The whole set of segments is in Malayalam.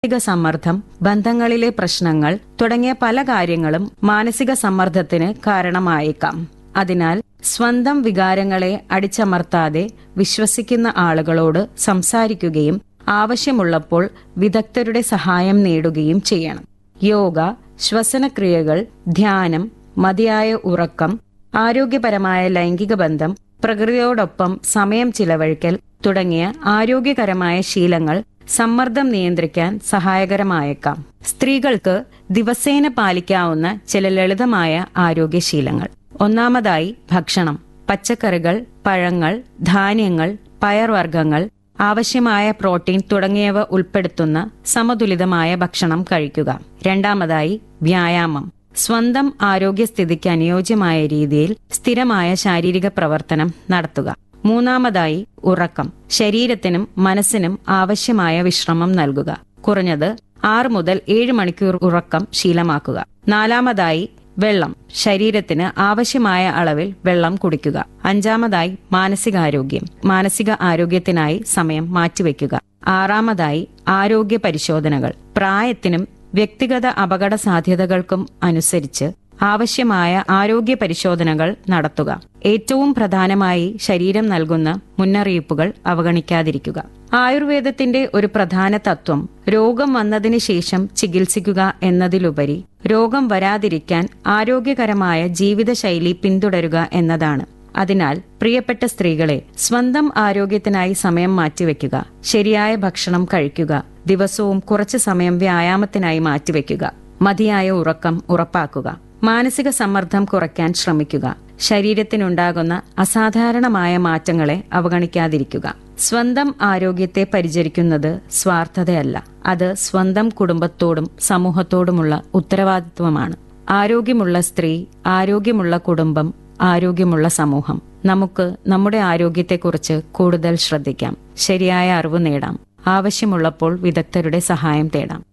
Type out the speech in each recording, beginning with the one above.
മാനസിക സമ്മർദ്ദം ബന്ധങ്ങളിലെ പ്രശ്നങ്ങൾ തുടങ്ങിയ പല കാര്യങ്ങളും മാനസിക സമ്മർദ്ദത്തിന് കാരണമായേക്കാം അതിനാൽ സ്വന്തം വികാരങ്ങളെ അടിച്ചമർത്താതെ വിശ്വസിക്കുന്ന ആളുകളോട് സംസാരിക്കുകയും ആവശ്യമുള്ളപ്പോൾ വിദഗ്ധരുടെ സഹായം നേടുകയും ചെയ്യണം യോഗ ശ്വസനക്രിയകൾ ധ്യാനം മതിയായ ഉറക്കം ആരോഗ്യപരമായ ലൈംഗിക ബന്ധം പ്രകൃതിയോടൊപ്പം സമയം ചിലവഴിക്കൽ തുടങ്ങിയ ആരോഗ്യകരമായ ശീലങ്ങൾ സമ്മർദ്ദം നിയന്ത്രിക്കാൻ സഹായകരമായേക്കാം സ്ത്രീകൾക്ക് ദിവസേന പാലിക്കാവുന്ന ചില ലളിതമായ ആരോഗ്യശീലങ്ങൾ ഒന്നാമതായി ഭക്ഷണം പച്ചക്കറികൾ പഴങ്ങൾ ധാന്യങ്ങൾ പയർവർഗ്ഗങ്ങൾ ആവശ്യമായ പ്രോട്ടീൻ തുടങ്ങിയവ ഉൾപ്പെടുത്തുന്ന സമതുലിതമായ ഭക്ഷണം കഴിക്കുക രണ്ടാമതായി വ്യായാമം സ്വന്തം ആരോഗ്യസ്ഥിതിക്ക് അനുയോജ്യമായ രീതിയിൽ സ്ഥിരമായ ശാരീരിക പ്രവർത്തനം നടത്തുക മൂന്നാമതായി ഉറക്കം ശരീരത്തിനും മനസ്സിനും ആവശ്യമായ വിശ്രമം നൽകുക കുറഞ്ഞത് ആറ് മുതൽ ഏഴ് മണിക്കൂർ ഉറക്കം ശീലമാക്കുക നാലാമതായി വെള്ളം ശരീരത്തിന് ആവശ്യമായ അളവിൽ വെള്ളം കുടിക്കുക അഞ്ചാമതായി മാനസികാരോഗ്യം മാനസിക ആരോഗ്യത്തിനായി സമയം മാറ്റിവെക്കുക ആറാമതായി ആരോഗ്യ പരിശോധനകൾ പ്രായത്തിനും വ്യക്തിഗത അപകട സാധ്യതകൾക്കും അനുസരിച്ച് ആവശ്യമായ ആരോഗ്യ പരിശോധനകൾ നടത്തുക ഏറ്റവും പ്രധാനമായി ശരീരം നൽകുന്ന മുന്നറിയിപ്പുകൾ അവഗണിക്കാതിരിക്കുക ആയുർവേദത്തിന്റെ ഒരു പ്രധാന തത്വം രോഗം വന്നതിന് ശേഷം ചികിത്സിക്കുക എന്നതിലുപരി രോഗം വരാതിരിക്കാൻ ആരോഗ്യകരമായ ജീവിതശൈലി പിന്തുടരുക എന്നതാണ് അതിനാൽ പ്രിയപ്പെട്ട സ്ത്രീകളെ സ്വന്തം ആരോഗ്യത്തിനായി സമയം മാറ്റിവെക്കുക ശരിയായ ഭക്ഷണം കഴിക്കുക ദിവസവും കുറച്ചു സമയം വ്യായാമത്തിനായി മാറ്റിവെക്കുക മതിയായ ഉറക്കം ഉറപ്പാക്കുക മാനസിക സമ്മർദ്ദം കുറയ്ക്കാൻ ശ്രമിക്കുക ശരീരത്തിനുണ്ടാകുന്ന അസാധാരണമായ മാറ്റങ്ങളെ അവഗണിക്കാതിരിക്കുക സ്വന്തം ആരോഗ്യത്തെ പരിചരിക്കുന്നത് സ്വാർത്ഥതയല്ല അത് സ്വന്തം കുടുംബത്തോടും സമൂഹത്തോടുമുള്ള ഉത്തരവാദിത്വമാണ് ആരോഗ്യമുള്ള സ്ത്രീ ആരോഗ്യമുള്ള കുടുംബം ആരോഗ്യമുള്ള സമൂഹം നമുക്ക് നമ്മുടെ ആരോഗ്യത്തെക്കുറിച്ച് കൂടുതൽ ശ്രദ്ധിക്കാം ശരിയായ അറിവ് നേടാം ആവശ്യമുള്ളപ്പോൾ വിദഗ്ധരുടെ സഹായം തേടാം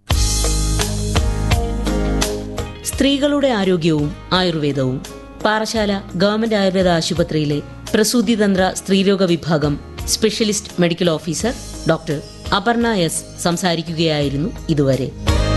സ്ത്രീകളുടെ ആരോഗ്യവും ആയുർവേദവും പാറശാല ഗവൺമെന്റ് ആയുർവേദ ആശുപത്രിയിലെ പ്രസൂതിതന്ത്ര സ്ത്രീരോഗ വിഭാഗം specialist medical officer doctor Aparna S സംസാരിക്കുകയായിരുന്നു ഇതുവരെ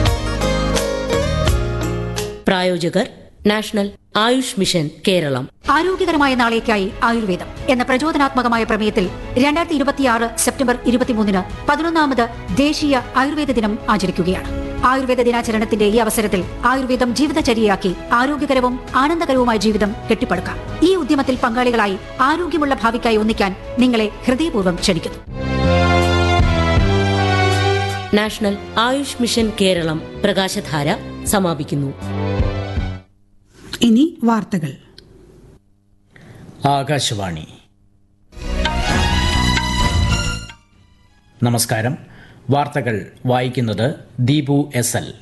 പ്രായോജകർ നാഷണൽ ആയുഷ് മിഷൻ കേരളം ആരോഗ്യകരമായ നാളേക്കായി ആയുർവേദം എന്ന പ്രചോദനാത്മകമായ പ്രമേയത്തിൽ രണ്ടായിരത്തി ഇരുപത്തിയാറ് സെപ്റ്റംബർ ഇരുപത്തിമൂന്നിന് പതിനൊന്നാമത് ദേശീയ ആയുർവേദ ദിനം ആചരിക്കുകയാണ് ആയുർവേദ ദിനാചരണത്തിന്റെ ഈ അവസരത്തിൽ ആയുർവേദം ജീവിതചര്യയാക്കി ആരോഗ്യകരവും ആനന്ദകരവുമായ ജീവിതം കെട്ടിപ്പടുക്കാം ഈ ഉദ്യമത്തിൽ പങ്കാളികളായി ആരോഗ്യമുള്ള ഭാവിക്കായി ഒന്നിക്കാൻ നിങ്ങളെ ഹൃദയപൂർവ്വം ക്ഷണിക്കുന്നു നാഷണൽ ആയുഷ് മിഷൻ കേരളം പ്രകാശധാര സമാപിക്കുന്നു ഇനി വാർത്തകൾ ആകാശവാണി നമസ്കാരം വാർത്തകൾ വായിക്കുന്നത് ദീപു എസ് എൽ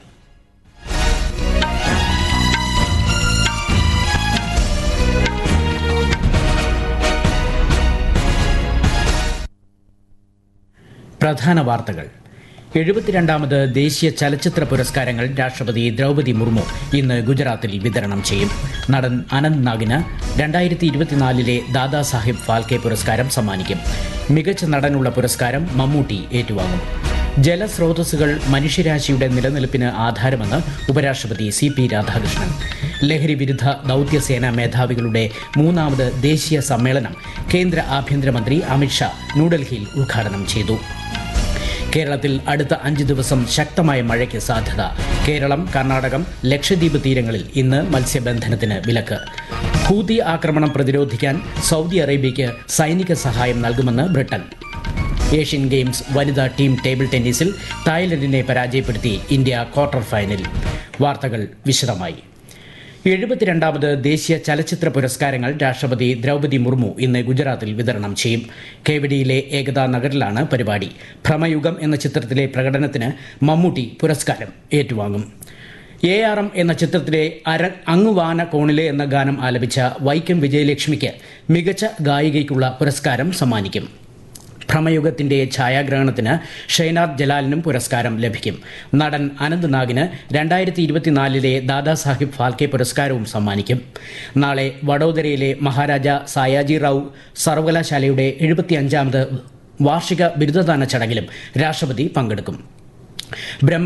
പ്രധാന വാർത്തകൾ എഴുപത്തിരണ്ടാമത് ദേശീയ ചലച്ചിത്ര പുരസ്കാരങ്ങൾ രാഷ്ട്രപതി ദ്രൗപതി മുർമു ഇന്ന് ഗുജറാത്തിൽ വിതരണം ചെയ്യും നടൻ അനന്ത് നാഗിന് രണ്ടായിരത്തി ഇരുപത്തിനാലിലെ ദാദാ സാഹിബ് ഫാൽക്കെ പുരസ്കാരം സമ്മാനിക്കും മികച്ച നടനുള്ള പുരസ്കാരം മമ്മൂട്ടി ഏറ്റുവാങ്ങും ജലസ്രോതസ്സുകൾ മനുഷ്യരാശിയുടെ നിലനിൽപ്പിന് ആധാരമെന്ന് ഉപരാഷ്ട്രപതി സി പി രാധാകൃഷ്ണൻ ലഹരി വിരുദ്ധ ദൗത്യസേന മേധാവികളുടെ മൂന്നാമത് ദേശീയ സമ്മേളനം കേന്ദ്ര ആഭ്യന്തരമന്ത്രി അമിത്ഷാ ന്യൂഡൽഹിയിൽ ഉദ്ഘാടനം ചെയ്തു കേരളത്തിൽ അടുത്ത അഞ്ച് ദിവസം ശക്തമായ മഴയ്ക്ക് സാധ്യത കേരളം കർണാടകം ലക്ഷദ്വീപ് തീരങ്ങളിൽ ഇന്ന് മത്സ്യബന്ധനത്തിന് വിലക്ക് ഹൂതി ആക്രമണം പ്രതിരോധിക്കാൻ സൗദി അറേബ്യയ്ക്ക് സൈനിക സഹായം നൽകുമെന്ന് ബ്രിട്ടൻ ഏഷ്യൻ ഗെയിംസ് വനിതാ ടീം ടേബിൾ ടെന്നീസിൽ തായ്ലൻഡിനെ പരാജയപ്പെടുത്തി ഇന്ത്യ ക്വാർട്ടർ ഫൈനലിൽ വാർത്തകൾ വിശദമായി എഴുപത്തിരണ്ടാമത് ദേശീയ ചലച്ചിത്ര പുരസ്കാരങ്ങൾ രാഷ്ട്രപതി ദ്രൗപതി മുർമു ഇന്ന് ഗുജറാത്തിൽ വിതരണം ചെയ്യും കേവഡിയിലെ ഏകതാ നഗറിലാണ് പരിപാടി ഭ്രമയുഗം എന്ന ചിത്രത്തിലെ പ്രകടനത്തിന് മമ്മൂട്ടി പുരസ്കാരം ഏറ്റുവാങ്ങും എ ആർ എം എന്ന ചിത്രത്തിലെ അര അങ്ങുവാന കോണിലെ എന്ന ഗാനം ആലപിച്ച വൈക്കം വിജയലക്ഷ്മിക്ക് മികച്ച ഗായികയ്ക്കുള്ള പുരസ്കാരം സമ്മാനിക്കും ഭ്രമയുഗത്തിന്റെ ഛായാഗ്രഹണത്തിന് ഷൈനാഥ് ജലാലിനും പുരസ്കാരം ലഭിക്കും നടൻ അനന്ത് നാഗിന് രണ്ടായിരത്തി ഇരുപത്തിനാലിലെ ദാദാസാഹിബ് ഫാൽക്കെ പുരസ്കാരവും സമ്മാനിക്കും നാളെ വഡോദരയിലെ മഹാരാജ സായാജി റാവു സർവകലാശാലയുടെ എഴുപത്തിയഞ്ചാമത് വാർഷിക ബിരുദദാന ചടങ്ങിലും രാഷ്ട്രപതി പങ്കെടുക്കും ബ്രഹ്മ